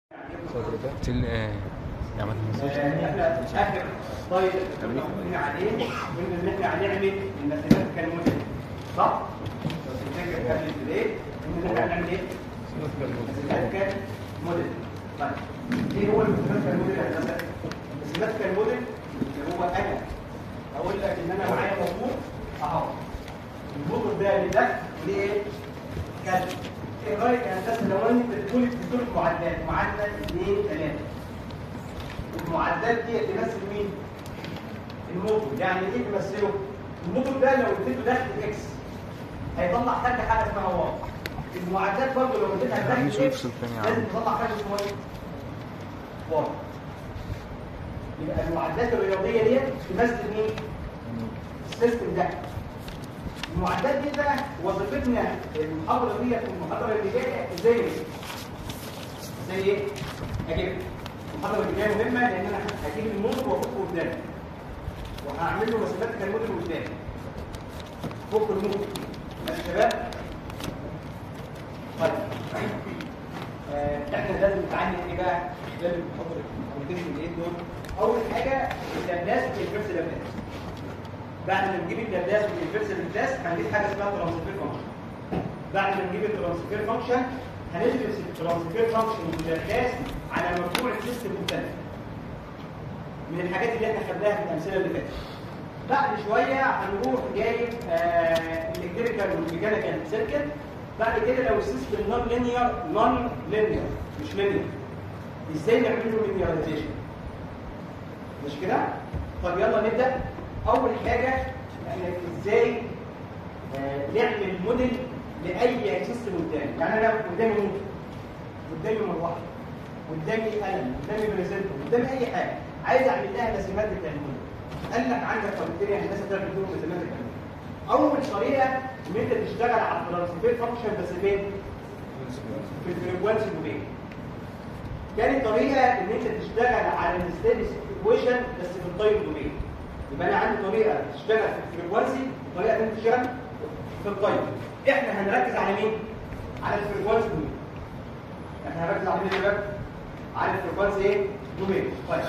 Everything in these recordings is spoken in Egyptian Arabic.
تل ايه يا ما تنسوش احنا اخر طيب اتفقنا عليه قلنا ان احنا هنعمل المسافات كان موديل صح؟ بس الفكره كانت ليه؟ ان احنا هنعمل ايه؟ المسافات كان موديل طيب ايه هو المسافات كان موديل يا هندسه؟ المسافات كان موديل اللي هو انا اقول لك ان انا معايا موضوع اهو الموضوع ده اللي ده ليه ايه؟ كان ايه رايك يا هندسه لو انت بتقول بتقول معدات معدل 2 3 المعدات دي تمثل مين؟ الموتور يعني ايه تمثله؟ الموتور ده لو اديته دخل اكس هيطلع حاجه حاجه اسمها واي المعدات برضه لو اديتها دخل هنشوف اكس ثانية يا لازم عم. تطلع حاجه اسمها ايه؟ واي يبقى المعدات الرياضيه دي تمثل مين؟ السيستم ده المعدات دي بقى وظيفتنا المحاضره دي المحاضره اللي جايه ازاي نكتب؟ زي ايه؟ اجيب المحاضره اللي جايه مهمه لان انا هجيب الموتور واحطه قدامي وهعمل له مسافات كالموتور قدامي فوق الموتور ماشي يا شباب؟ طيب آه، احنا لازم نتعلم ايه بقى؟ لازم نحط الكونتين الايه دول اول حاجه اللابلاس والانفرس لابلاس بعد ما نجيب اللابلاس والانفرس لابلاس هنجيب حاجه اسمها ترانسفير فانكشن بعد ما نجيب الترانسفير فانكشن هندرس الترانسفير فانكشن واللابلاس على مجموعه سيستم مختلف من الحاجات اللي احنا خدناها في الامثله اللي فاتت بعد شويه هنروح جايب الكتريكال والميكانيكال سيركت بعد كده لو السيستم نون لينير نون لينير مش لينير ازاي نعمل له لينيرايزيشن مش كده طب يلا نبدا اول حاجه احنا ازاي آه، نعمل موديل لاي سيستم قدامي يعني انا قدامي موتور قدامي مروحه قدامي قلم قدامي بريزنتر قدامي اي حاجه عايز اعمل لها رسمات للتلميذ قال لك عندك طريقتين يا هندسه تعمل لهم رسمات للتلميذ اول طريقه ان انت تشتغل على الترانسفير فانكشن بس فين في الفريكوانسي دومين تاني طريقه ان انت تشتغل على الستيدي سيتويشن بس في التايم دومين يبقى انا عندي طريقه تشتغل في الفريكوانسي وطريقه ثانيه تشتغل في التايم احنا هنركز على مين على الفريكوانسي دومين احنا هنركز على مين يا شباب على الفريكوانسي ايه دومين طيب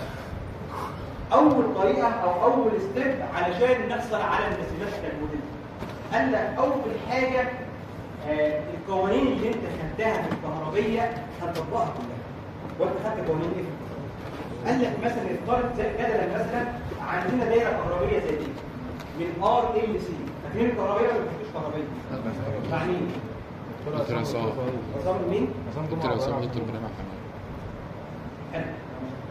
اول طريقه او اول ستيب علشان نحصل على الماثيماتيكال موديل قال لك اول حاجه آه القوانين اللي انت خدتها في الكهربيه هتطبقها كلها وانت خدت قوانين ايه في الكهربية؟ قال لك مثلا افترض زي جدلا مثلا عندنا دايره كهربيه زي دي من ار ال سي فاكرين الكهربيه ولا مفيش كهربيه؟ مع مين؟ دكتور عصام نظام مين؟ دكتور عصام دكتور ابراهيم حماد حلو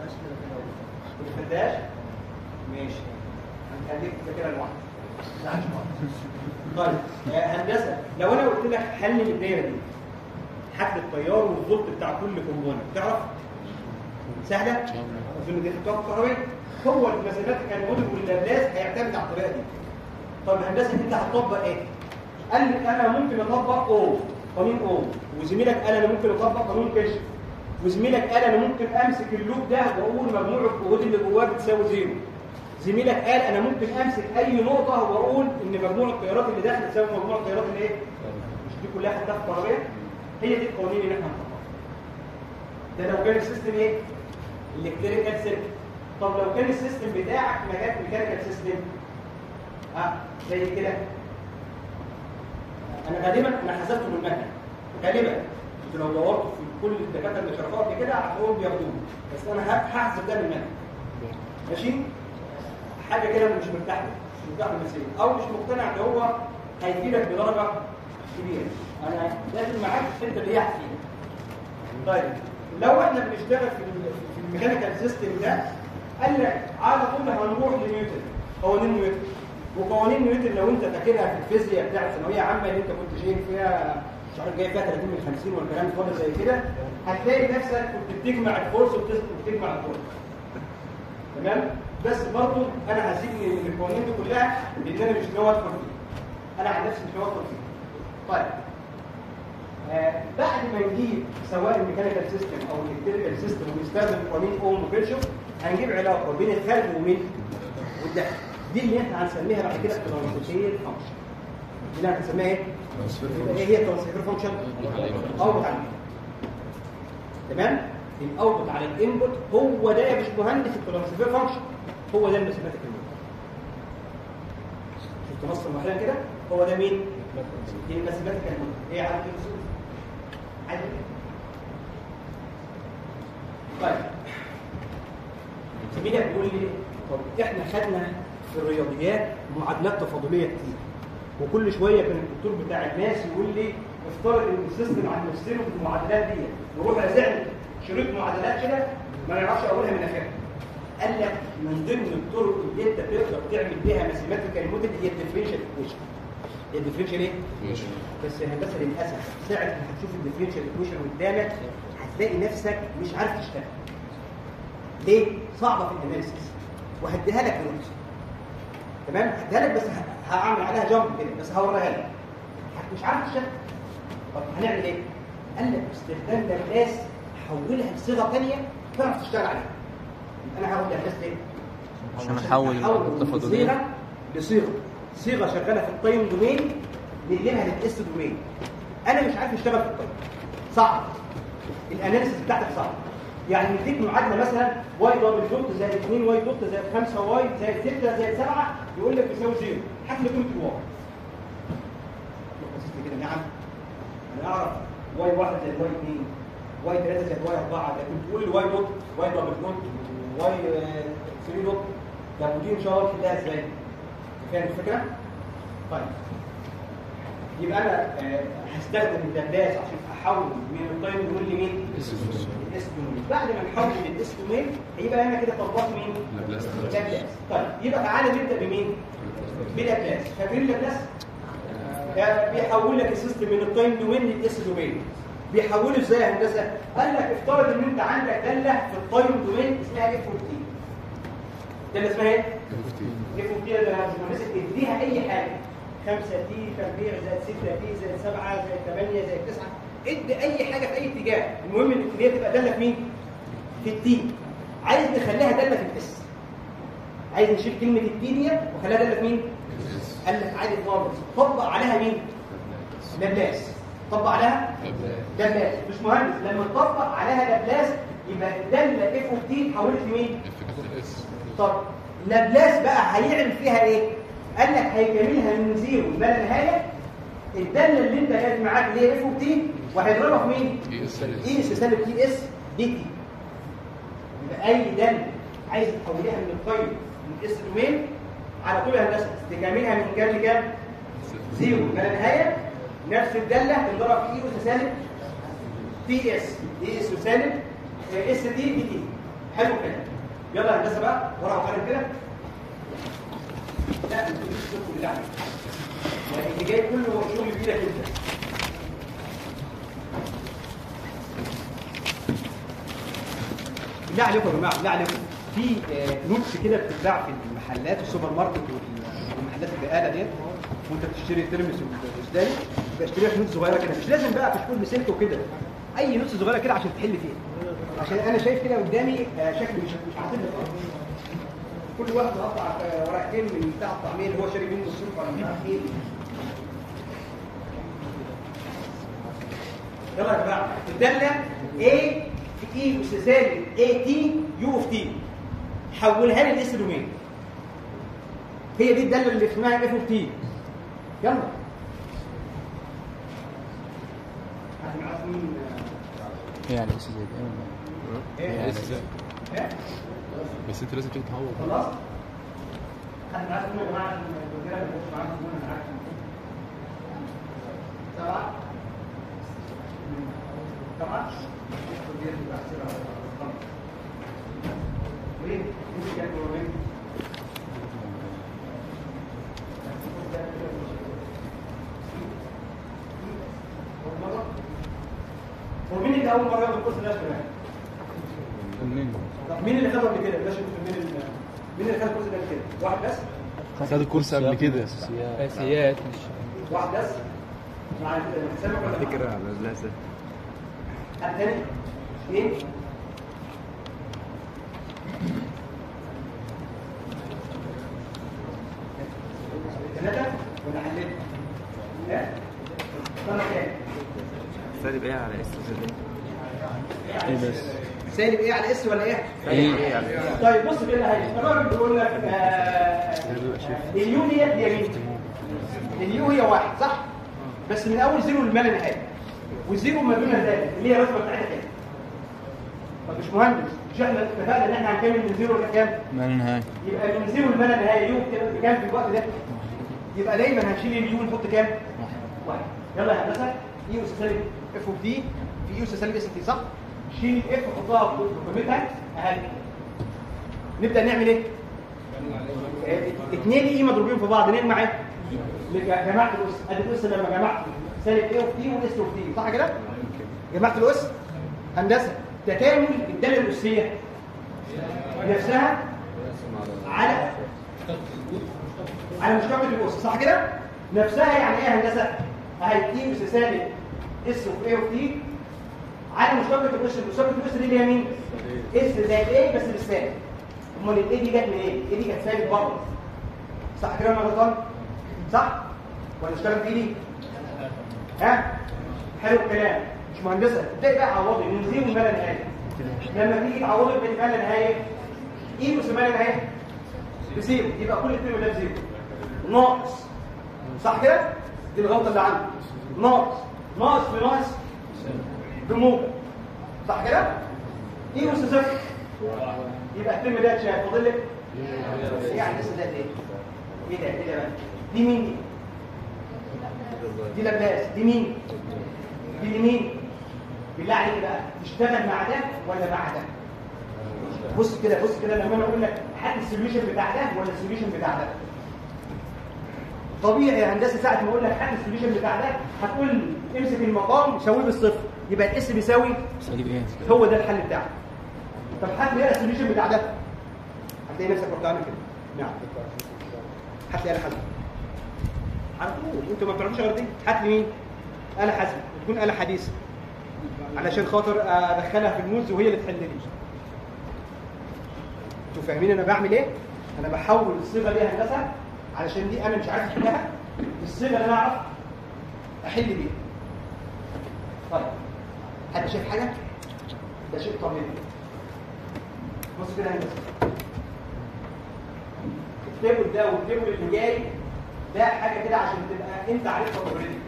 ما تفداش ماشي هنخليك تذاكرها لوحدك لا، مش مهم. طيب آه، هندسه لو انا قلت لك حل من الدايره دي حد التيار والفولت بتاع كل كومبوننت تعرف سهله ان شاء الله اظن دي خطوات كهربائيه هو المسافات كان موديل واللابلاس هيعتمد على الطريقه دي طب هندسه انت هتطبق ايه قال لي انا ممكن اطبق اوم قانون اوم وزميلك قال انا ممكن اطبق قانون كيرشف وزميلك قال انا ممكن امسك اللوب ده واقول مجموع الجهود اللي جواه بتساوي زيرو زميلك قال انا ممكن امسك اي نقطه واقول ان مجموع التيارات اللي داخل تساوي مجموع التيارات اللي ايه مش دي كلها خدتها في الكهربائيه هي دي القوانين اللي احنا هنطبقها ده لو كان السيستم ايه الكتريكال سيركت طب لو كان السيستم بتاعك مجال ميكانيكال سيستم اه زي كده انا غالبا انا حسبته بالمكنه غالبا انت لو دورت في كل الدكاتره اللي شرحوها قبل كده هتلاقيهم بياخدوه بس انا ه- هحسب ده بالمكنه ماشي حاجه كده أنا مش مرتاح له مش مرتاح للمسير او مش مقتنع ان هو هيفيدك بدرجه كبيره انا لازم معاك انت اللي هي هتفيدك طيب لو احنا بنشتغل في ال- في الميكانيكال سيستم ده قال لك على طول هنروح لنيوتن قوانين نيوتن وقوانين نيوتن لو انت فاكرها في الفيزياء بتاعت ثانويه عامه اللي انت كنت شايف فيها مش عارف جاي فيها 30 من 50 والكلام فاضي زي كده هتلاقي نفسك كنت بتجمع الفورس وبتجمع الفورس تمام بس برضو انا هسيب من القوانين دي كلها لان انا مش ناوي ادخل فيها انا عن نفسي مش ناوي ادخل فيها طيب آه، بعد ما نجيب سواء الميكانيكال سيستم او الالكتريكال سيستم ونستخدم قوانين اوم وكيرشوف هنجيب علاقه بين الخارج ومين والداخل دي اللي احنا هنسميها بعد كده ترانسفير فانكشن دي اللي هنسميها ايه؟ يبقى ايه هي ترانسفير فانكشن؟ او بتاع تمام؟ الاوتبوت على الانبوت هو ده يا باشمهندس الترانسفير فانكشن هو ده الماثيماتيكال موديل شفت نص المحلل كده هو ده مين؟ الماثيماتيكال موديل ايه عارف كده عادي طيب زميلك بيقول لي طب احنا خدنا في الرياضيات معادلات تفاضليه كتير وكل شويه كان الدكتور بتاع الماس يقول لي افترض ان السيستم عن نفسنا في المعادلات دي نروح رازعني شريط معادلات كده ما نعرفش اقولها من اخرها قال لك من ضمن الطرق اللي انت تقدر تعمل بيها ماثيماتيكال موديل هي الديفرنشال ايكويشن هي الديفرنشال ايه؟ ماشي بس يا هندسه للاسف ساعه ما هتشوف الديفرنشال ايكويشن قدامك هتلاقي نفسك مش عارف تشتغل ليه؟ صعبه في الاناليسيس وهديها لك دلوقتي تمام؟ هديها لك بس ه- هعمل عليها جامب كده بس هوريها لك مش عارف تشتغل طب هنعمل ايه؟ قال لك باستخدام لابلاس حولها لصيغه ثانيه تعرف تشتغل عليها يبقى انا هاخد لابلاس ليه؟ عشان نحول أحول من التفاضلية. صيغه لصيغه صيغه شغاله في التايم دومين نقلبها للاس دومين انا مش عارف اشتغل في التايم صعب الاناليسيس بتاعتك صعب يعني نديك معادله مثلا واي دبل دوت زائد 2 واي دوت زائد 5 واي زائد 6 زائد 7 يقول لك بيساوي زيرو هات لي قيمه الواي بصيت كده نعم انا اعرف واي 1 زائد واي 2 واي 3 زائد واي 4 لكن تقول لي واي دوت واي دبل دوت واي 3 دوت طب ودي ان شاء الله نحلها ازاي؟ فاهم الفكره؟ طيب يبقى انا آه، هستخدم الدباس عشان احول من التايم دومين لمين؟ الاس دومين بعد ما نحول للاس دومين هيبقى انا كده طبقت مين؟ لابلاس. لابلاس طيب يبقى تعالى نبدا بمين؟ بلابلاس فاكرين لابلاس؟ آه، بيحول لك السيستم من التايم دومين للاس دومين بيحوله ازاي يا هندسه؟ قال لك افترض ان انت عندك داله في التايم دومين اسمها اف 14 داله اسمها ايه؟ اف 14 ده يا باشمهندس اديها اي حاجه 5 تي تربيع زائد 6 تي زائد 7 زائد 8 زائد 9 ادي اي حاجه في اي اتجاه المهم ان هي تبقى داله في مين؟ في التي عايز نخليها داله في الاس عايز نشيل كلمه التي دي وخليها داله في مين؟ قال لك عادي خالص طبق عليها مين؟ لابلاس طبق عليها لابلاس مش مهندس لما تطبق عليها لابلاس يبقى الداله اف اوف تي اتحولت لمين؟ اس طب لابلاس بقى هيعمل فيها ايه؟ قال لك هيكملها من زيرو ما لا نهايه الداله اللي انت قاعد معاك اللي هي اف اوف تي وهيضربها في مين؟ اي اس اي اس سالب تي اس دي تي يبقى اي داله عايز تحوليها من القيم من اس دومين على طول يا هندسه تكملها من كام لكام؟ زيرو ما لا نهايه نفس الداله تنضرب في اي اس سالب تي اس اي اس سالب اس تي دي تي حلو كده يلا يا هندسه بقى ورقه وقلم كده لا انتوا مش تشوفوا بالله عليك. يعني اللي جاي كله هو شغل بايدك انت بالله عليكم يا جماعه بالله عليكم في آه، نوتس كده بتتباع في المحلات السوبر ماركت وال- والمحلات البقاله ديت وانت بتشتري ترمس والسوداني بشتريها في نوتس صغيره كده مش لازم بقى تكون بسلك وكده اي نوتس صغيره كده عشان تحل فيها عشان انا شايف كده قدامي آه، شكل مش مش عاطل خالص كل واحد قطع آه، ورقتين من بتاع الطعميه اللي هو شاري منه الصوف ولا مش عارف ايه يلا يا جماعه الداله A في اي اس سالب اي تي يو اوف تي حولها لي الاس دومين هي دي الداله اللي اسمها اف اوف تي يلا عشان عارفين يعني اس زائد ايه ايه يعني اس زائد. ايه بس انت لازم تيجي تهوض خلاص حد معاه يا جماعه عشان الرجاله ما يبقوش معاهم زبون انا عارف سبعه سبعه وين؟ مش كان وين؟ هو مين اللي اول مره ياخد الكورس ده يا شباب؟ منين طب مين اللي خده قبل كده؟ بلاش نقول مين اللي مين اللي خد الكورس ده قبل كده؟ واحد بس؟ خد الكورس قبل كده اساسيات مش واحد بس؟ مع حسابك ولا فكرة على اللازم حد تاني؟ اثنين؟ ثلاثة ولا حليت؟ ها؟ طلع كام؟ سالب ايه على اس زائد ايه بس سالب ايه على اس ولا ايه ايه طيب بص كده هاي الراجل بيقول لك آه، اليو ديت هي مين اليو هي واحد صح بس من اول زيرو لما لا نهايه والزيرو ما دون ذلك اللي هي الرسمه بتاعتها كده طب مش مهندس مش احنا اتفقنا ان احنا هنكمل من زيرو لكام ما لا نهاية يبقى من زيرو لما لا نهايه يو كده بكام في الوقت ده يبقى دايما هنشيل اليو ونحط كام واحد يلا يا هندسه اي اس سالب اف اوف دي في اي اس سالب اس تي صح شيل الاف حطها في قيمتها اقل نبدا نعمل ايه آه، اتنين اي مضروبين في بعض نجمع ايه جماعه الاس ادي الاس لما جمعت سالب ايه اوف دي واس اوف دي صح كده جماعه الاس هندسه تكامل الداله الاسيه نفسها على على مشتقة الأس صح كده؟ نفسها يعني ايه يا هندسة؟ اهي تي اس سالب اس اوف ايه اوف تي على مشتقة الأس مشتقة الأس دي اللي هي مين؟ اس زائد ايه بس بالسالب امال الايه دي جت من ايه؟ الايه دي كانت سالب برضه صح كده ولا أنا غلطان؟ صح؟ ولا اشتغل في دي؟ ها؟ حلو الكلام مش مهندسة ابدأي بقى عوضي من زيرو ما لا نهاية لما تيجي تعوضي بما لا نهاية ايه بس ما لا نهاية؟ بزيرو يبقى كل اثنين ولا بزيرو ناقص صح كده دي الغلطه اللي عندي ناقص ناقص في ناقص بموجب صح كده ايه اس صفر يبقى الترم ده اتشال فاضل لك يعني لسه ده ايه ايه ده ايه ده بقى دي مين دي دي لابلاس دي مين دي مين بالله عليك بقى تشتغل مع ده ولا مع ده بص كده بص كده لما انا اقول لك هات السوليوشن بتاع ده ولا السوليوشن بتاع ده طبيعي يا هندسه ساعه ما اقول لك هات السوليوشن بتاع ده هتقول لي امسك المقام سويه بالصفر يبقى الاس بيساوي سالب ايه هو ده الحل بتاعك طب هات لي السوليوشن بتاع ده هتلاقي نفسك رحت عامل كده نعم هات لي انا حزم على طول انتوا ما بتعرفوش غير دي هات لي مين اله حزم تكون اله حديثه علشان خاطر ادخلها في الموز وهي اللي تحل لي انتوا فاهمين انا بعمل ايه انا بحول الصيغه دي هندسه علشان دي انا مش عارف احلها الصيغه اللي انا اعرف احل بيها طيب حد شايف حاجه ده شيء طبيعي بص كده يا هندسه التيبل ده والتيبل اللي جاي ده حاجه كده عشان تبقى انت عارفها اوريدي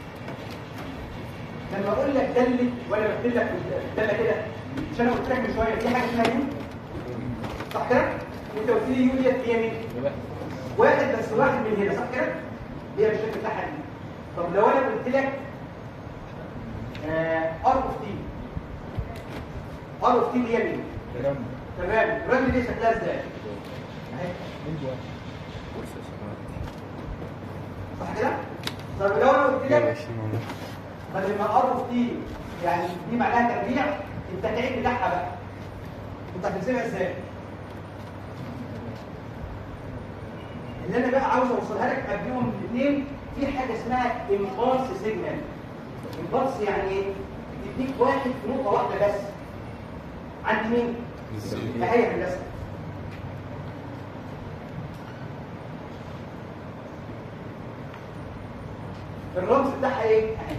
لما اقول لك دلت وانا بكتب لك الداله كده مش انا قلت لك من شويه في حاجه اسمها يو صح كده؟ انت قلت لي يو ديت هي مين؟ واحد بس واحد من هنا صح كده؟ هي بالشكل بتاعها دي طب لو انا قلت لك ار اوف تي ار اوف تي اللي هي مين؟ تمام الرمل دي شكلها ازاي؟ اهي صح كده؟ طب لو انا قلت لك بدل ما ار اوف تي يعني دي معناها تربيع التكعيب بتاعها بقى انت هتحسبها ازاي؟ اللي انا بقى عاوز اوصلها لك قبلهم الاثنين في حاجه اسمها امبالس سيجنال امبالس يعني ايه؟ تديك واحد في نقطه واحده بس عند مين؟ فهي هندسه الرمز بتاعها ايه؟ اهي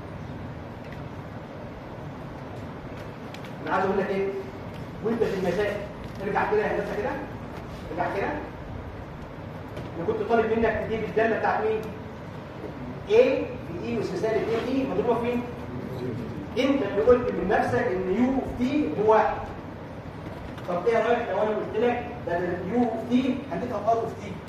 انا عايز اقول لك ايه؟ وانت في المسائل ارجع كده يا هندسه كده ارجع كده انا كنت طالب منك تجيب الداله بتاعت مين؟ A في اي اس سالب اي دي مضروبه فين؟ انت اللي قلت من نفسك ان يو اوف تي هو واحد طب ايه رايك لو انا قلت لك بدل يو اوف تي خليتها ار اوف تي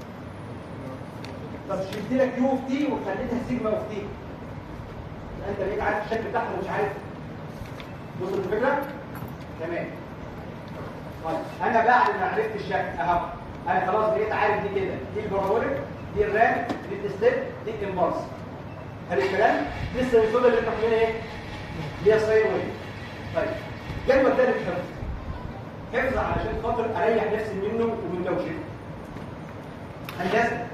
طب شلت لك يو اوف تي وخليتها سيجما اوف تي انت بقيت عارف الشكل بتاعها ومش عارف وصلت الفكره؟ تمام طيب انا بعد ما عرفت الشكل اهو انا خلاص بقيت عارف دي كده دي البارابوليك دي الرام دي الستيب دي الامبارس حلو الكلام لسه الصوره اللي احنا عاملينها ايه اللي هي ساين ويف طيب الجدول ده للحفظ حفظ علشان خاطر اريح نفسي منه ومن دوشته هندسه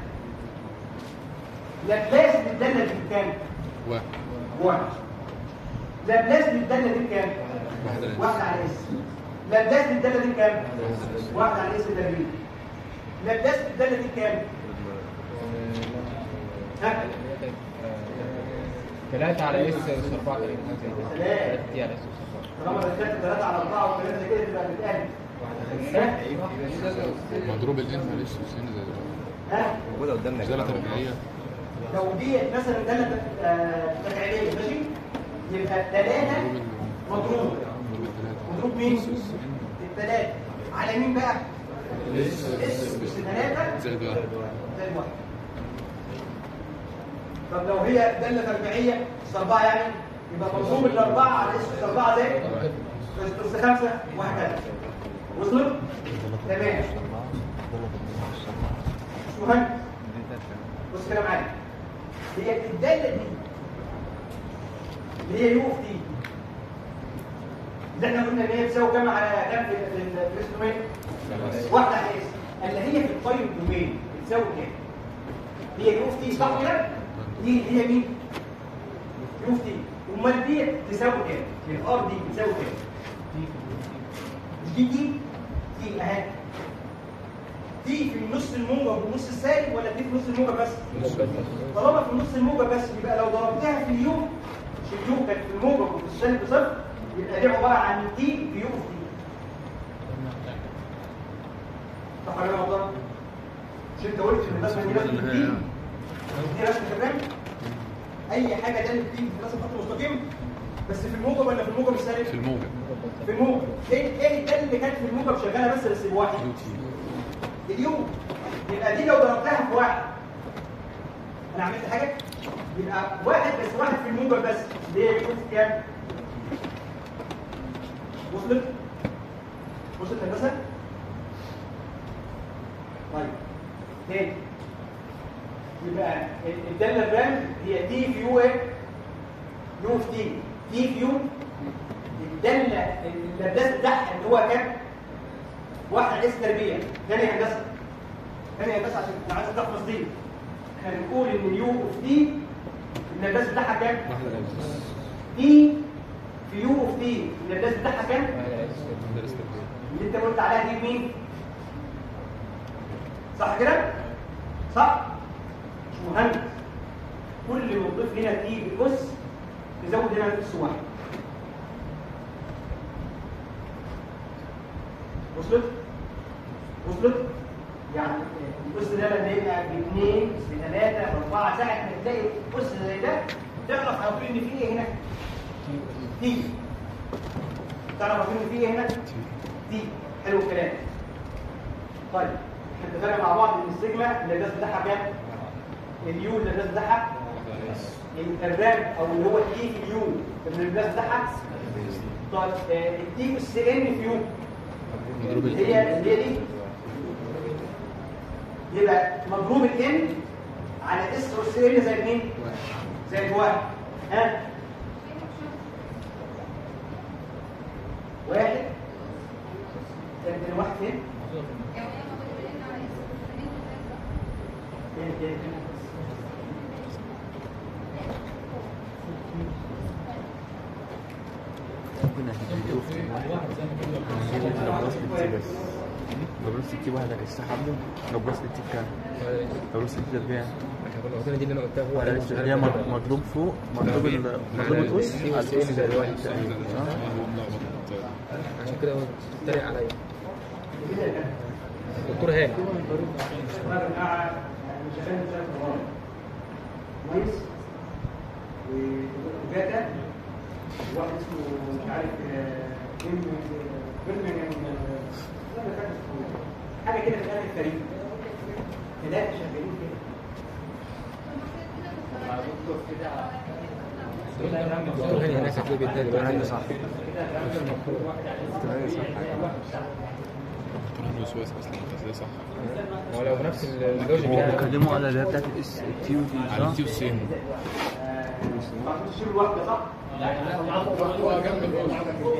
لابلاس الداله دي بكام؟ واحد واحد لابلاس الداله دي بكام؟ واحد على واحد على اس لابلاس الداله دي بكام؟ واحد على اس تربيع لابلاس الداله دي بكام؟ ها؟ ثلاثة على اس اس 4 تقريبا حاجة زي كده. ثلاثة. ثلاثة تي على اس اس 4 طالما دخلت 3 على 4 والكلام زي كده تبقى بتقل ها؟ مضروب الان معلش بس هنا زي دلوقتي. ها موجوده قدامنا زي تربيعية لو دي مثلا داله آه، تفعيليه ماشي يبقى 3 مضروب مضروب مضروب الثلاثة مضروب مين؟ الثلاثه على مين بقى؟ اس اس 3 زائد واحد زائد واحد طب لو هي داله تربيعيه اس 4 يعني يبقى مضروب الاربعه على اس 4 زائد اس 5 وهكذا وصلت؟ تمام مش مهم بص كده معايا هي الداله دي اللي هي يو اوف تي اللي احنا قلنا ان هي بتساوي كام على كام في في الفيرست دومين؟ واحده على اس اللي هي في الفايل دومين بتساوي كام؟ هي يو اوف تي صح كده؟ دي اللي هي مين؟ يو اوف تي امال دي تساوي كام؟ الار دي بتساوي كام؟ مش دي دي؟ دي اهي دي في النص الموجب والنص السالب ولا دي في نص الموجب بس؟ طالما في نص الموجب بس يبقى لو ضربتها في اليو مش اليو كانت في الموجب وفي السالب صفر يبقى دي عباره عن تي في يو في تي صح ولا لا والله؟ مش انت قلت ان الرسمه دي لازم تي دي رسمه الرمل اي حاجه دالت تي في رسم خط مستقيم بس في الموجب ولا في الموجب السالب؟ في الموجب في الموجب ايه ايه الداله اللي كانت في الموجب شغاله بس بس بواحد يو تي اليوم يبقى دي لو ضربتها في واحد انا عملت حاجه يبقى واحد بس واحد في الموجب بس اللي هي بيكون في كام وصلت وصلت هندسه طيب تاني يبقى ال- الداله الرام هي تي في يو ايه يو في تي تي في يو الداله اللباس بتاعها اللي هو كام واحد اس تربيه ثاني هندسه ثاني هندسه عشان انا عايز تحفظ دي احنا بنقول ان اليو اوف تي اللباس بتاعها كام؟ واحدة اس تي في يو اوف تي اللباس بتاعها كام؟ درس تربية اللي انت قلت عليها دي مين؟ صح كده؟ صح؟ مش مهندس كل ما تضيف هنا تي بأس تزود هنا اس واحد وصلت؟ وصلت؟ يعني الأس ده لما يبقى باثنين بثلاثة بأربعة ساعة ما تلاقي أس زي ده تعرف على طول إن في إيه هنا؟ تي تعرف على طول إن في إيه هنا؟ دي حلو الكلام طيب احنا اتفقنا مع بعض ان السيجما اللباس بتاعها كام؟ اليو اللباس بتاعها واحدة اس الرام او اللي هو التي في اليو اللباس بتاعها طيب آه، التي والسي ان في يو مضروب اللي الان هي اللي هي دي يبقى مضروب الان على اس والسي ان زي مين؟ واحد زي واحد ها؟ واحد كان واحد فين؟ فين فين فين؟ كنا هنجيب هنجيب لبراس التي بس لبراس التي واحدة لسه حبه لبراس التي كام لبراس التي تربيع دي اللي انا قلتها هو على اللي هي مض- مضروب فوق مضروب ال- مضروب الأس على الأس زائد واحد تقريبا صح؟ هو ملخبط عشان كده هو بيتريق عليا كده كده. دكتور هاني انا قاعد يعني شغال شغال طوارئ. كويس وجاتا واحد اسمه مش عارف آه، بيرمنغهام- بيرمنغهام، آه، ولا فاكر اسمه إيه. حاجه كده في الاخر فريق ثلاثه شغالين كده دكتور هاني هناك هتلاقيه بيتريق دكتور هاني صح كده دكتور هاني صح دكتور هاني وسواس اصلا بس ده صح هو لو نفس اللوجيك هو يعني بيكلموا على اللي هي بتاعت الاس التي ودي على صح؟ التي والسين المفروض تشيل الواحده صح؟ هو جنب الأس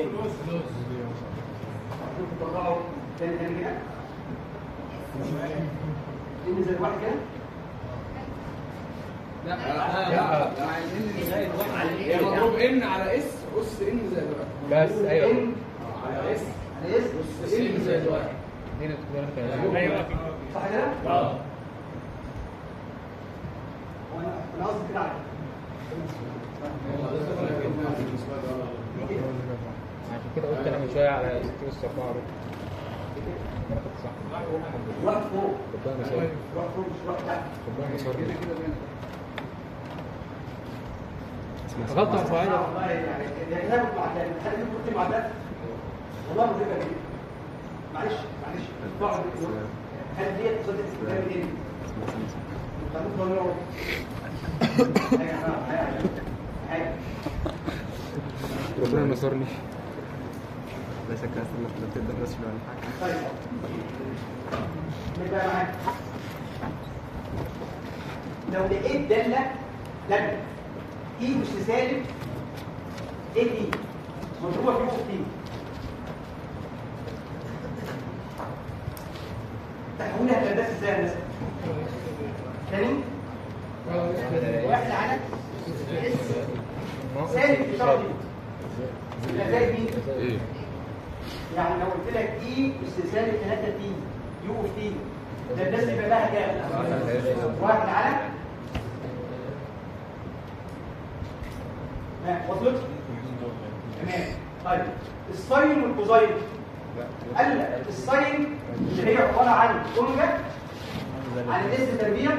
تطلعوا تاني تاني كده انزل واحد كده هي مضروب ان على اس اس ان زائد واحد بس ايوه ان على اس على اسم اس ان زائد واحد دي اللي دكتور هاني كان صح كده؟ اه وانا انا قصدي كده على عشان كده قلت انا من شويه على اس تي اس 4 ربع انا كنت صح واحد فوق ربنا يسهل واحد فوق مش واحد تحت ربنا يسهل كده باين غلطه رفاعيه والله يعني يعني كتاب معدات خلي كنت معدات والله ما تبقى دي معلش معلش بعض هل دي تصدق الكتاب ايه؟ خلوك تقول حاجه حاجه حاجه ربنا نصرني لا شك انك لما تبدا الناس ولا حاجه طيب نبقى معاك لو لقيت دالة دالة اي مش سالب ايه دي مضروبة في نقطة دي تحولها لهندسة ازاي يا هندسة؟ تاني واحد على اس سالب في الإشارة دي يبقى زي مين؟ ايه يعني لو قلت لك اي اس سالب 3 تي يو اوف تي ده الناس يبقى لها كام؟ واحد على ها وصلت؟ تمام طيب الساين والكوزاين قال لك الساين اللي هي عباره عن اوميجا على الاس تربيع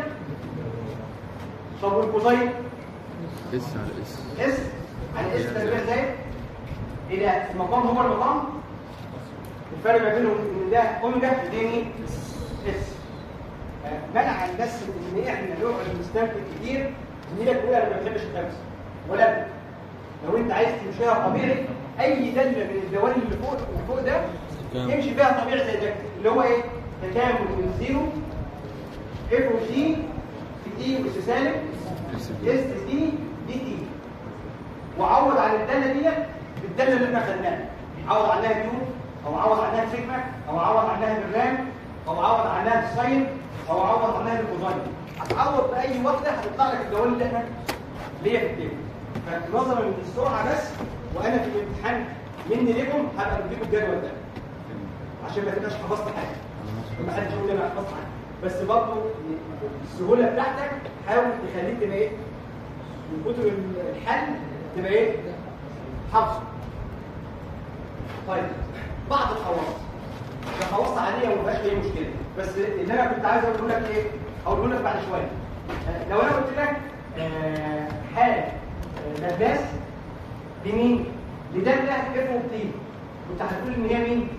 طب والكوزاين اس على اس اس على الاس تربيع زائد ايه ده؟ المقام هو المقام الفرق ما بينهم ان ده اوميجا ودي اس آه، منع الناس ان احنا نقعد نستنتج كتير زميلك بيقول انا ما بحبش الخمسه ولا لو انت عايز تمشيها طبيعي اي داله من الدوال اللي فوق اللي فوق ده امشي فيها طبيعي زي ده اللي هو ايه؟ تكامل من زيرو اف او سي في تي اس سالب اس اس تي دي تي وعوض عن الداله ديت بالداله اللي احنا خدناها عوض عنها كيو او عوض عنها سيجما او عوض عنها بالرام او عوض عنها الساين او عوض عنها الكوزاين هتعوض باي واحده هتطلع لك الدوال اللي احنا اللي هي في التيبل فنظرا للسرعه بس وانا في الامتحان مني لكم هبقى بديكم الجدول ده عشان ما تبقاش حفظت حاجه ما حدش يقول لي انا حفظت حاجه بس برضه السهوله بتاعتك حاول تخليك تبقى ايه من كتر الحل تبقى ايه حفظ طيب بعض الخواص الخواص عاديه وما فيهاش اي مشكله بس اللي انا كنت عايز اقوله لك ايه اقوله لك بعد شويه آه، لو انا قلت لك آه، حاله آه، لاباس لمين لداله اف وبتي كنت هتقول ان هي مين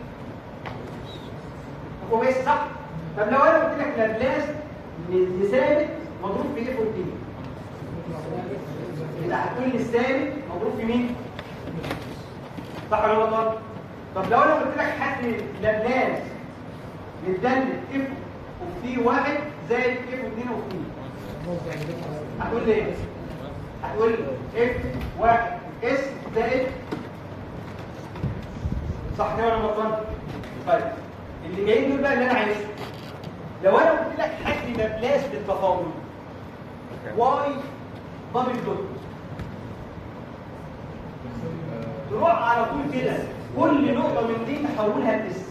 هو بس صح طب لو انا قلت لك لابلاس لثابت مضروب في اف وبتي يبقى هتقول لي الثابت مضروب في مين صح ولا غلط طب لو انا قلت لك هات لي لابلاس للداله اف اوف تي واحد زائد اف اثنين اوف تي هتقول لي ايه هتقول لي اف واحد اس زائد صح كده ولا غلطان طيب اللي جايين دول بقى اللي انا عايزه لو انا قلت لك هات لي لابلاس للتفاضل واي دبل دوت تروح على طول كده كل نقطة من دي تحولها لاس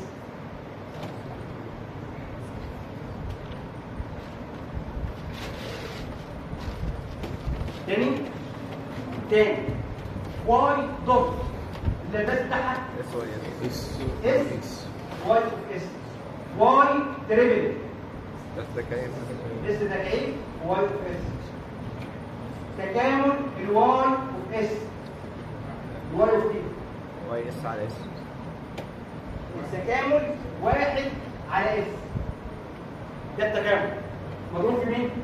تاني تاني واي دوت اللباس بتاعها اس واي اس اس اس واي اس واي تريبل بس ده كاين اس تكعيب واي اوف اس تكامل الواي اوف اس الواي اوف تي واي اس على اس التكامل واحد على اس ده التكامل مضروب في مين؟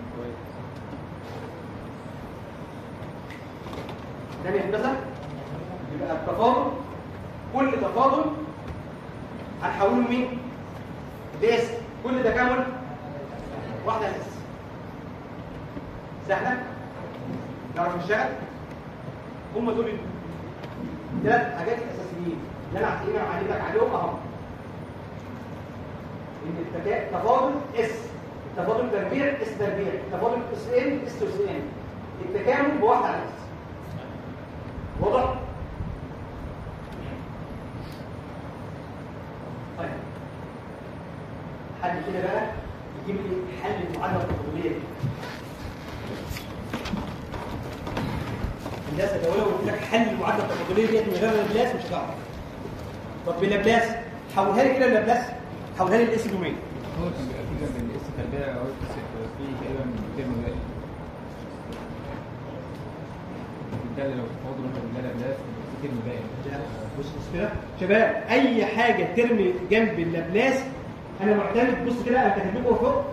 ده هندسه يبقى التفاضل كل تفاضل هنحوله لمين؟ لاس كل تكامل واحده اس سهله نعرف نشتغل هم دول ثلاث حاجات اساسيين اللي انا هتقيم عليك عليهم اهو ان التكا- التفاضل اس التفاضل تربيع اس تربيع التفاضل اس ان اس اس ان التكامل بواحد على اس واضح طيب حد كده بقى يجيب لي حل المعادله التفاضليه دي الناس لو انا قلت لك حل المعادله التفاضليه ديت من غير البلاس مش هتعرف طب بلابلاس حولها لي كده لابلاس حولها لي الاس دومين هو كان بيبقى في جنب الاس تربيع او في تقريبا ترم باقي بالتالي لو تفاضل بالله لا في ترم باقي بص بص كده شباب اي حاجه ترمي جنب اللابلاس انا معتمد بص كده انا كاتب لكم فوق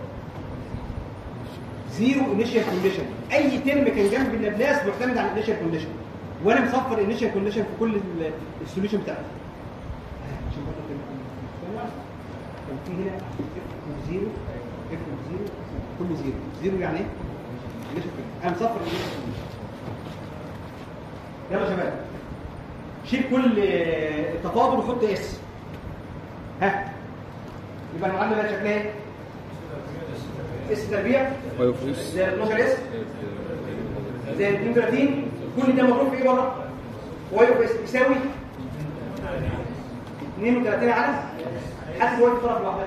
زيرو انيشال كونديشن اي ترم كان جنب اللابلاس معتمد على الانيشال كونديشن وانا مصفر الانيشال كونديشن في كل ال- السوليوشن بتاعتي عشان برضه كان كان في هنا اف زيرو اف زيرو كله زيرو زيرو يعني ايه؟ initial condition. انا مصفر الانيشال كونديشن يلا يا شباب شيل كل آه، تفاضل وحط اس ها يبقى المعادله بقت شكلها ايه؟ اس تربيع واي في اس زي 12 اس زي 32 كل ده مضروب في ايه بره؟ واي اوف اس يساوي 32 على حاسب واي في طرف لوحدها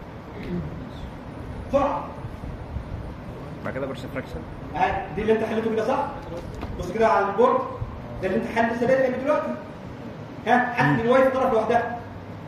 بسرعه بعد كده برش فراكشن ها دي اللي انت حليته كده صح؟ بص كده على البورد ده اللي انت حل لسه بادئ من دلوقتي ها حل الواي في طرف لوحدها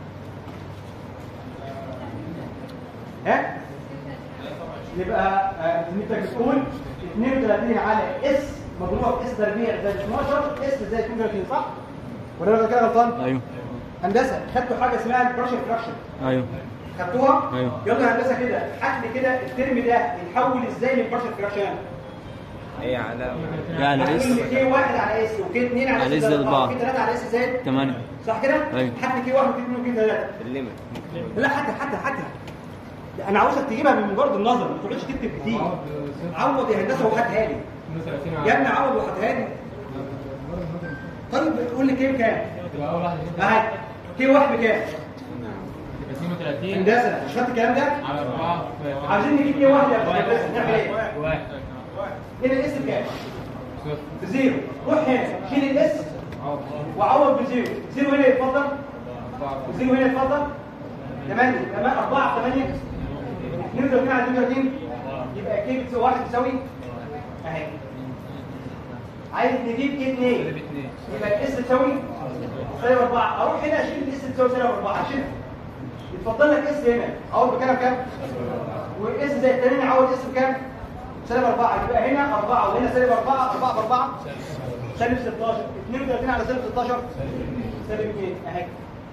ها يبقى آه، انت بتقول 32 على اس مضروبه في اس تربيع زائد 12 اس زائد 32 صح؟ ولا انا كده غلطان؟ ايوه هندسه خدتوا حاجه اسمها البرشر فراكشن ايوه خدتوها؟ أيوه. يلا يا هندسه كده حد كده الترم ده يتحول ازاي للبرشر فراكشن؟ ايه على يعني هتقول اس لي كي واحد على اس وكي اثنين على على اس S زائد أربعة. كي ثلاثة على اس زائد 8 صح كده؟ أيوه. حتى كي واحد وكي اثنين وكي ثلاثة الليمت لا حتى حتى حتى لا، انا عاوزك تجيبها من مجرد النظر ما تقعدش تكتب كتير عوض يا هندسه وهاتها لي يا ابني عوض وهاتها لي طيب قول لي كي بكام؟ تبقى اول واحده كده اهي كي واحد بكام؟ تبقى 32 هندسه مش خدت الكلام ده؟ على 4 عايزين نجيب كي واحد يا هندسه نعمل ايه؟ واحد هنا الاس بكام؟ صفر بزيرو روح هنا شيل الاس وعوض بزيرو زيرو هنا يتفضل زيرو هنا يتفضل 8 تمام 4 8 32 على 32 يبقى كي بتساوي 1 تساوي اهي عايز نجيب كي 2 يبقى الاس تساوي سالب 4 اروح هنا اشيل الاس تساوي سالب 4 اشيلها يتفضل لك اس هنا اعوض بكام كام واس زي التاني اعوض اس بكام سالب 4 يبقى هنا 4 وهنا سالب 4 4 ب 4 سالب 16 32 على سالب 16 سالب 2 اهي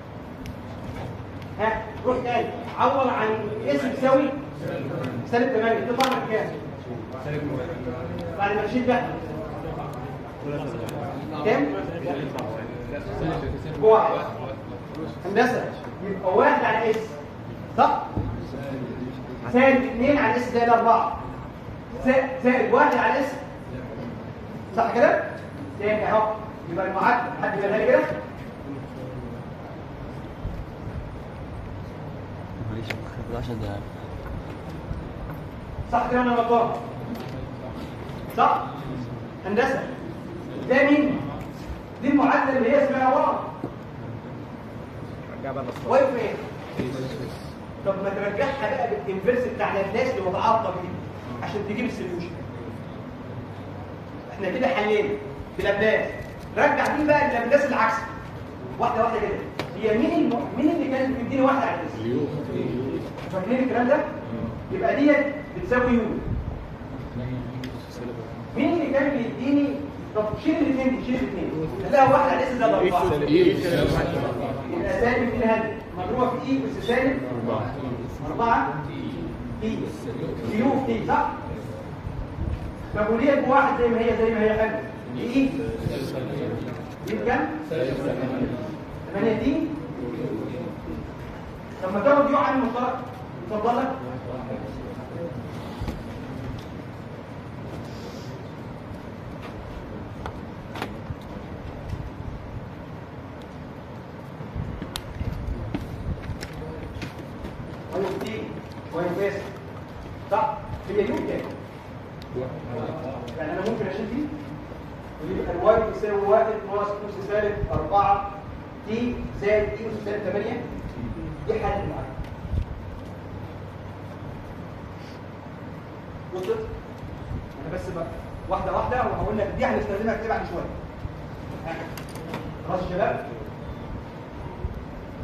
ها روح تاني عوض عن اس بيساوي سالب 8 تطلع لك كام؟ بعد ما تشيل ده كام؟ واحد هندسه يبقى واحد على اس صح؟ زائد 2 على اس زائد 4 زائد زائد واحد على اس صح كده؟ تاني اهو يبقى المعادله حد يقولها لي كده؟ معلش 11 دقيقة صح كده انا غلطان صح هندسه ده مين دي المعادله اللي هي اسمها ورا رجع بقى بس واقف ايه طب ما ترجعها بقى بالانفرس بتاع الناس اللي متعاطى بيه عشان تجيب السوليوشن احنا كده حلينا بلابلاس رجع دي بقى للابلاس العكسي واحده واحده كده هي مين الم... مين اللي كانت بتديني واحده على الاسم فاكرين الكلام ده يبقى ديت بتساوي يو مين اللي كان بيديني طب شيل الاثنين دي شيل الاثنين لا واحد على الاسم ده اربعه يبقى سالب 2 هذه مضروبه في اي بس سالب 4 اي في يو في صح؟ طب وليه بواحد زي ما هي زي ما هي حلوه اي دي بكام؟ 8 دي طب ما تاخد يو عن المشترك اتفضل لك وايف دي وايف اس صح هي يو كام يعني انا ممكن اشيل دي ويبقى الواي يساوي 1 ناقص نص سالب 4 تي زائد تي نص سالب 8 دي حل المعادله وصلت انا بس بقى واحده واحده وهقول لك دي هنستخدمها كتير بعد شويه ها. خلاص يا شباب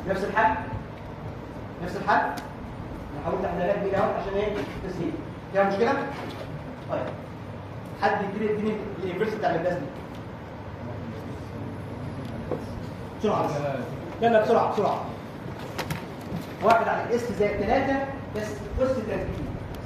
نفس الحل نفس الحل انا حاولت احلها لك دي اهو عشان ايه تسهيل فيها مشكله طيب حد يديني يديني الانفرس بتاع البلاس دي بسرعه بس لا لا بسرعه بسرعه واحد على الاس زائد ثلاثه بس اس تربيع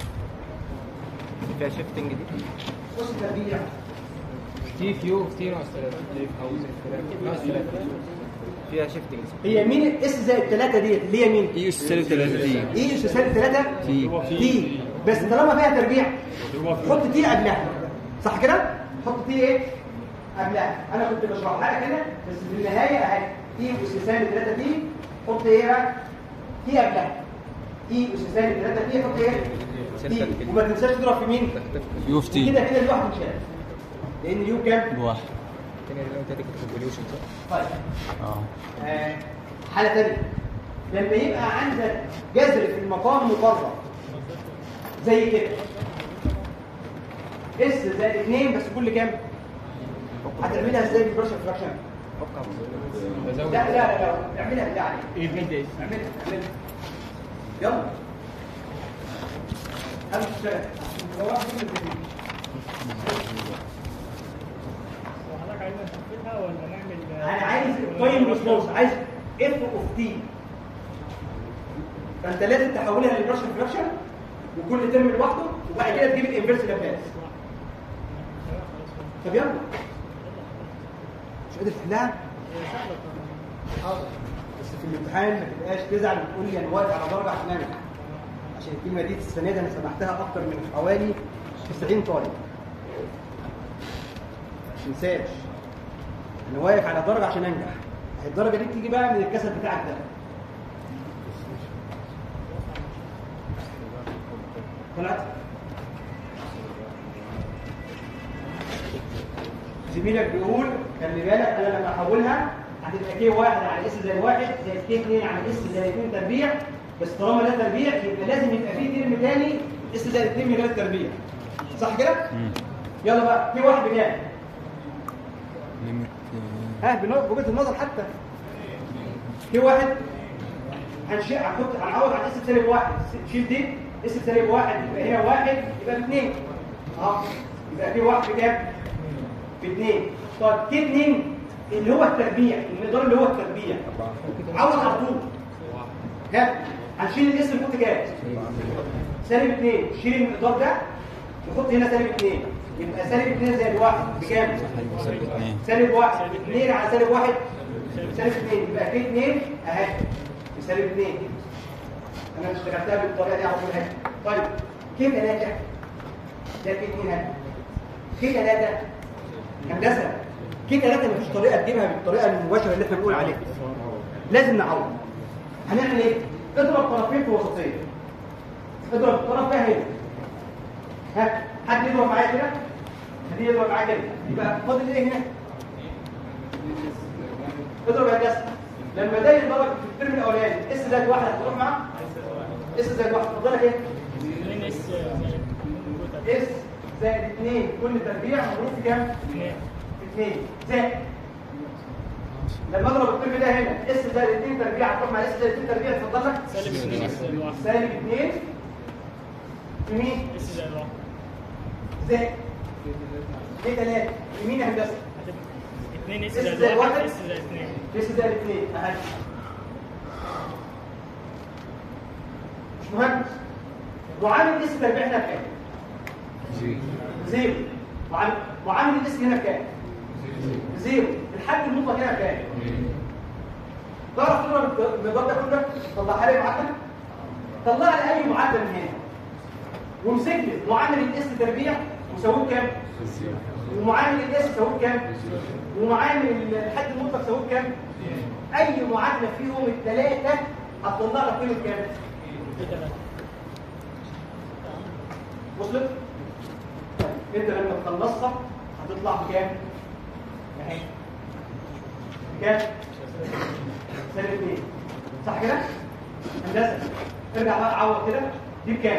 فيها شيفتنج دي اس تربيع تي فيو تي ناقص 3 او ناقص 3 فيها شيفتنج هي مين الاس زائد ثلاثه ديت اللي هي مين؟ اي اس سالب 3 دي ايه اس سالب ثلاثه؟ تي تي بس طالما فيها تربيع حط تي قبلها صح كده؟ حط تي ايه؟ قبلها انا كنت بشرحها لك هنا بس في النهايه اهي تي اس سالب 3 تي حط ايه بقى؟ تي قبلها تي اس سالب 3 تي حط ايه؟ تي وما تنساش تضرب في مين؟ يو اف تي كده كده الواحد مش هيعرف. لان اليو كام؟ بواحد الثانيه اللي انت كنت كونفوليوشن صح؟ طيب اه آه، حالة تانية لما يبقى عندك جذر في المقام مقرر زي كده اس زائد 2 بس كل كام؟ هتعملها ازاي بالبرشر فراكشن؟ لا لا لا لا اعملها بالله عليك ايه بدايه اعملها اعملها يلا همشي اشتغل هو واحد منهم بيجي. وحضرتك عايزنا نشوفها ولا نعمل انا عايز تايم ريسبونس عايز اف اوف تي فانت لازم تحولها للبرشر فراكشن وكل ترم لوحده وبعد كده تجيب الانفرس لابلاس طب يلا مش قادر تحلها حاضر بس في الامتحان ما تبقاش تزعل وتقول لي انا واقف على درجه عشان انجح عشان الكلمه دي السنه دي انا سمعتها اكتر من حوالي 90 طالب ما تنساش انا واقف على درجه عشان انجح الدرجه دي بتيجي بقى من الكسل بتاعك ده طلعت زميلك بيقول خلي بالك انا لما احولها هتبقى كي واحد على اس زائد واحد زائد كي 2 على اس زائد 2 تربيع بس طالما ده تربيع يبقى لازم يبقى فيه ترم تاني اس زائد 2 من غير تربيع صح كده؟ يلا بقى كي واحد بكام؟ ليميت ها بنو- بوجهه النظر حتى في واحد هنشيل هنحط هنعوض عن اس سالب واحد شيل دي اس سالب واحد يبقى هنا واحد يبقى باثنين اه يبقى في واحد بكام؟ باثنين طيب كي اثنين اللي هو التربيع المقدار اللي هو التربيع عوض على طول ها هنشيل الاسم نحط كام؟ سالب اثنين شيل المقدار ده نحط هنا سالب اثنين يبقى سالب اثنين زائد واحد بكام؟ سالب اتنين سالب واحد اثنين على سالب واحد سالب اثنين يبقى في اثنين اهي بسالب اثنين انا اشتغلتها بالطريقه دي على طول اهي طيب كيف ثلاثه ده في اثنين اهي كيف ثلاثه هندسه كيف ثلاثه مفيش طريقه تجيبها بالطريقه المباشره اللي احنا بنقول عليها لازم نعوض هنعمل ايه؟ اضرب طرفين في وسطين اضرب الطرف ده هنا ها حد يضرب معايا كده دي يضرب معايا كده يبقى فاضل ايه هنا اضرب يا جسم لما ده يضرب في الترم الاولاني اس زائد واحد هتروح معاه اس زائد واحد فاضلك ايه 2 اس اس زائد 2 كل تربيع مضروب في كام 2 في 2 زائد لما اضرب الترم ده هنا اس زائد 2 تربيع هتروح مع اس زائد 2 تربيع اتفضل لك سالب 2 اس زائد 1 سالب 2 في مين اس زائد 1 زائد ايه 3 يمين يا هندسه 2 اس اس زائد زائد 1 واحد. اس زائد 2 ليس زائد 2 اهي مش مهندس معامل اس تربيع هنا بكام؟ زيرو معامل معامل الاس هنا بكام؟ زيرو الحد المطلق هنا بكام؟ تعرف تضرب المقدار ده كله طلعها لي معادله طلع لي اي معادله من هنا وامسك لي معامل الاس تربيع وساويه كام؟ ومعامل الاس ساويه كام؟ ومعامل الحد المطلق ساويه كام؟ اي معادله فيهم الثلاثه هتطلع لك قيمه كام؟ وصلت؟ طيب انت لما تخلصها هتطلع بكام؟ اهي بكام؟ سالب 2 صح كده؟ هندسه ارجع بقى عوض كده دي بكام؟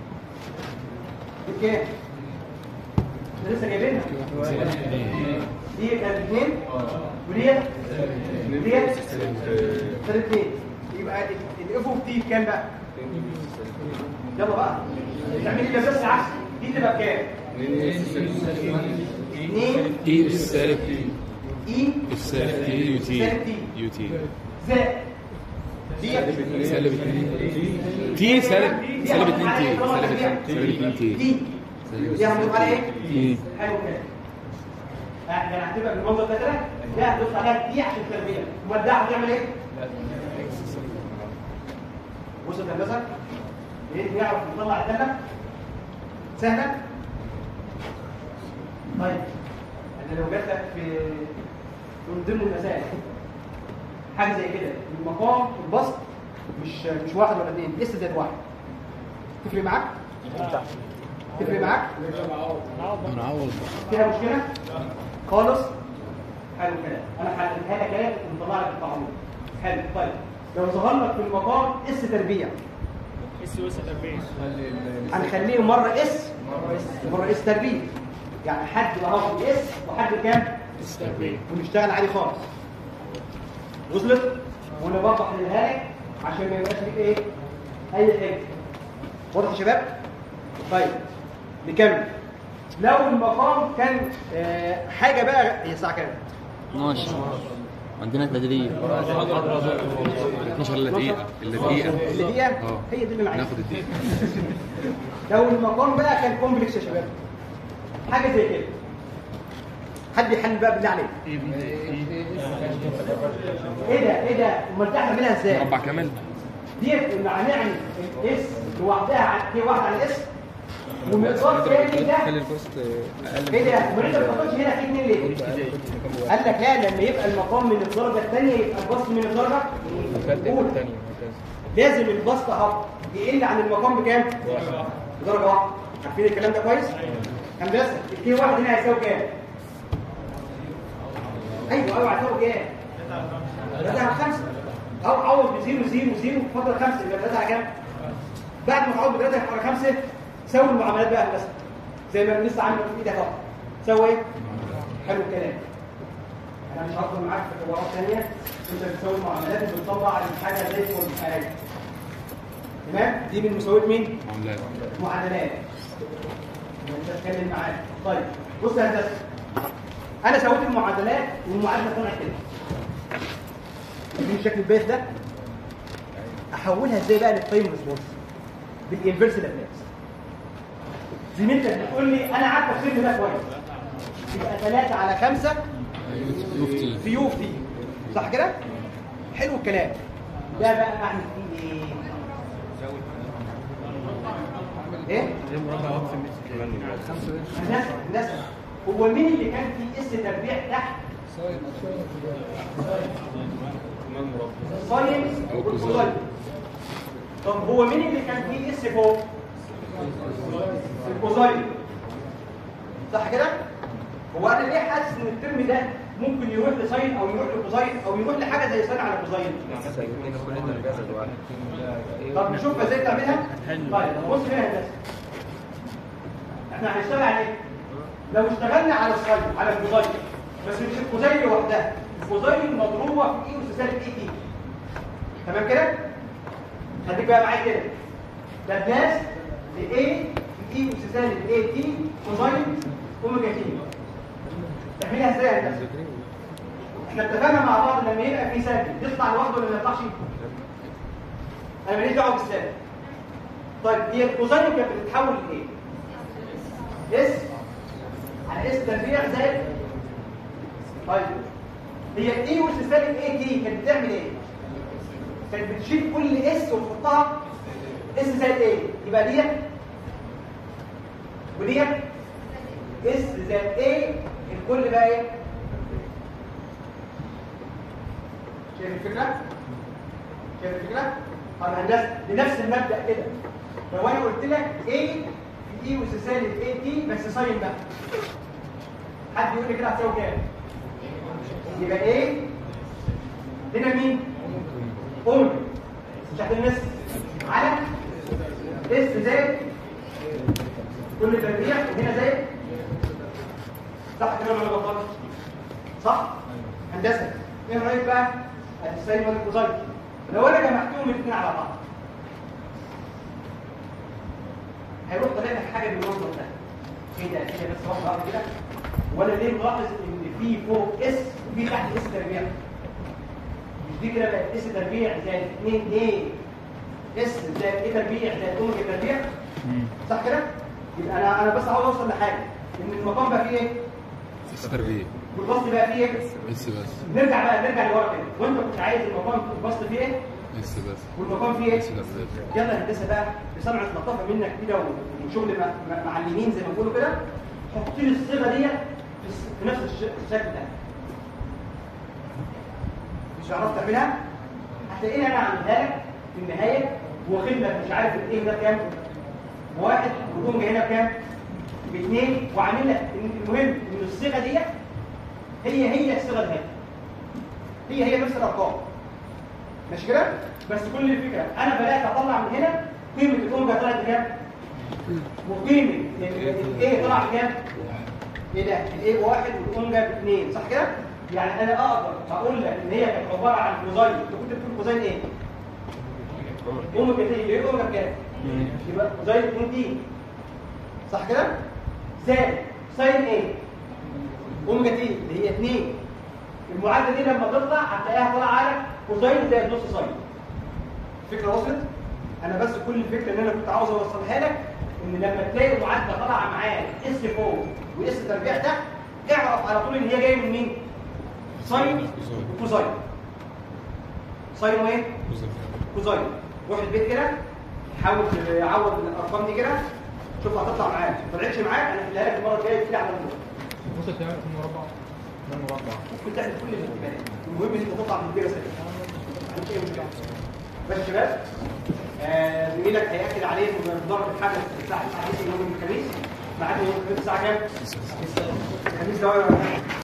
دي بكام؟ احنا لسه جايبينها دي كانت اثنين ودي دي سالب اثنين يبقى الاف اوف تي بكام بقى؟ يلا بقى تعملي لي بس عكس دي تبقى بكام؟ 2 اي السالب اي السالب تي يو تي سالب تي. يو تي زائد دي سالب 2 تي سالب سالب 2 تي سالب 2 سالب 2 تي دي دي هنضيف عليها ايه؟ تي حلو كده احنا هنعتبر بالمنظر ده كده ده هتضيف عليها دي عشان التربيه امال ده هتعمل ايه؟ بص يا هندسه ايه نعرف نطلع الداله سهله طيب انا لو جات لك في من ضمن المسائل حاجه زي كده المقام البسط مش مش واحد ولا اثنين لسه زائد واحد تفرق معاك؟ تفرق معاك؟ نعوض فيها مشكله خالص حلو كده انا حللتها لك اهي ومطلع لك التعويض حلو طيب لو ظهر لك في المقام اس تربيع اس اس تربيه هنخليه مره اس مره اس تربيع يعني حد اهو اس وحد كام اس تربيه ونشتغل عليه خالص وصلت وانا برضه احللها لك عشان ما يبقاش ليك ايه اي حاجه واضح يا شباب طيب نكمل لو المقام كان آه حاجه بقى هي الساعه كام 12 عندنا تدريب 12 الا دقيقة الا دقيقة اللي دي اه. هي دي اللي انا عايزها ناخد الدقيقة لو المقام بقى كان كومبلكس يا شباب حاجه زي كده حد يحل بقى بالله عليك ايه ده ايه ده امال ده هنعملها ازاي مربع كامل ديت معناها الاس لوحدها على هي واحده على الاس ومقدار تاني ده خلي الكوست اقل ايه ده ما انت ما بتاخدش هنا في اتنين ليه قال لك لا لما يبقى المقام من الدرجه الثانيه يبقى البسط من الدرجه الاولى الثانية لازم البسط اهو يقل عن المقام بكام بدرجه واحده عارفين الكلام ده كويس هندسه الكي واحد هنا هيساوي كام ايوه ايوه هيساوي كام 3 على 5 او عوض ب 0 0 0 فضل 5 يبقى 3 على كام بعد ما تعوض ب 3 على 5 سوي المعاملات بقى هندسه زي ما لسه عامل في ايدك اهو سوي ايه حلو الكلام انا مش هفضل معاك في حوارات ثانيه انت بتسوي المعاملات وبتطلع الحاجه زي الفل حاجه تمام دي من مساوئ مين معاملات معادلات انت تتكلم معاك طيب بص يا هندسه انا سويت المعادلات والمعادله طلعت كده دي الشكل البيت ده احولها ازاي بقى للتايم ريسبونس بالانفرس لابلاس زميلتك بتقول لي انا عارف تفسير ده كويس يبقى 3 على 5 يفتي في يو في تي صح كده حلو الكلام ده بقى اعمل فيه ايه ايه الناس الناس هو مين اللي كان فيه اس تربيع تحت ساين والكوزاين طب هو مين اللي كان فيه اس فوق الكوزاين صح كده هو انا ليه حاسس ان الترم ده ممكن يروح لساين او يروح لكوزاين او يروح لحاجه زي ساين على كوزاين طب نشوف ازاي تعملها طيب بص هنا يا هندسه احنا هنشتغل على ايه لو اشتغلنا على الساين على الكوزاين بس مش الكوزاين لوحدها الكوزاين مضروبه في اي وسالب اي تي تمام كده خليك بقى معايا كده ده ناس ل A في اي وسالب اي تي كوزاين اوميجا تي تعملها ازاي يا هندسه احنا اتفقنا مع بعض لما يبقى في سالب يطلع لوحده ولا ما يطلعش انا ماليش دعوه بالسالب طيب هي الكوزاين كانت بتتحول لايه اس على اس تربيع زائد طيب هي الاي اس سالب اي تي كانت بتعمل ايه كانت بتشيل كل اس وتحطها اس زائد ايه يبقى ديت وديت اس زائد ايه الكل بقى ايه شايف الفكره شايف الفكره طب هندسه بنفس المبدا كده لو انا قلت لك ايه في اي اس سالب اي تي بس ساين بقى حد يقول لي كده هتساوي كام يبقى ايه هنا مين اوميجا مش هتلمس على اس زائد كل تربيع هنا زائد صح كده ولا غلطان صح؟ هندسه ايه رايك بقى؟ الساين والكوزاين لو انا جمعتهم الاثنين على بعض هيروح طالع لك حاجه بالمنظر ده ايه ده كده بس واحده واحده كده وانا ليه ملاحظ ان في فوق اس وفي تحت اس تربيع مش دي كده بقت اس تربيع زائد 2 ايه اس زائد ايه تربيع زائد اوميجا تربيع صح كده؟ يبقى انا انا بس عاوز اوصل لحاجه ان المقام بقى فيه ايه؟ اس تربيع والبسط بقى فيه ايه؟ اس بس نرجع بقى نرجع لورا كده وانت كنت عايز المقام البسط فيه ايه؟ اس بس والمقام فيه ايه؟ اس بس يلا هندسه بقى بصنعه لطافه منك كده وشغل مع- مع- معلمين زي ما بيقولوا كده حط لي الصيغه دي في الس- في نفس الش- الشكل ده مش عرفت تعملها هتلاقيني انا عاملها لك في النهايه واخد لك مش عارف الايه ده كام واحد وتقوم جاي هنا بكام؟ باثنين وعامل لك إن- المهم ان الصيغه دي هي هي الصيغه الهاديه هي هي نفس الارقام ماشي كده بس كل الفكره انا بدات اطلع من هنا قيمه الاوميجا طلعت بكام وقيمه الايه طلع بكام ايه ده الايه بواحد والاوميجا باثنين صح كده يعني انا اقدر اقول لك ان هي كانت عباره عن كوزاين انت كنت بتقول كوزاين ايه اوميجا تي ايه اوميجا بكام يبقى كوزاين 2 تي صح كده زائد ساين ايه اوميجا تي اللي هي 2 المعادله دي لما تطلع هتلاقيها طالعه على كوزاين زائد نص ساين الفكره وصلت انا بس كل الفكره اللي انا كنت عاوز اوصلها لك ان لما تلاقي المعادله طالعه معاك اس فوق واس تربيع تحت اعرف على طول ان هي جايه من مين ساين وكوزاين ساين وايه كوزاين روح البيت كده حاول تعوض الارقام دي كده شوف هتطلع معاك ما طلعتش معاك انا هحلها لك المره الجايه كده على النور ممكن تعمل في مربع ده مربع ممكن تعمل كل الاحتمالات المهم ان انت تطلع من البيئه سليمه ما عندكش اي مشكله بس يا شباب آه، زميلك هياكد عليه بضرب الحدث الساعه 9 يوم الخميس ميعاد يوم الخميس الساعه كام؟ الخميس ده ولا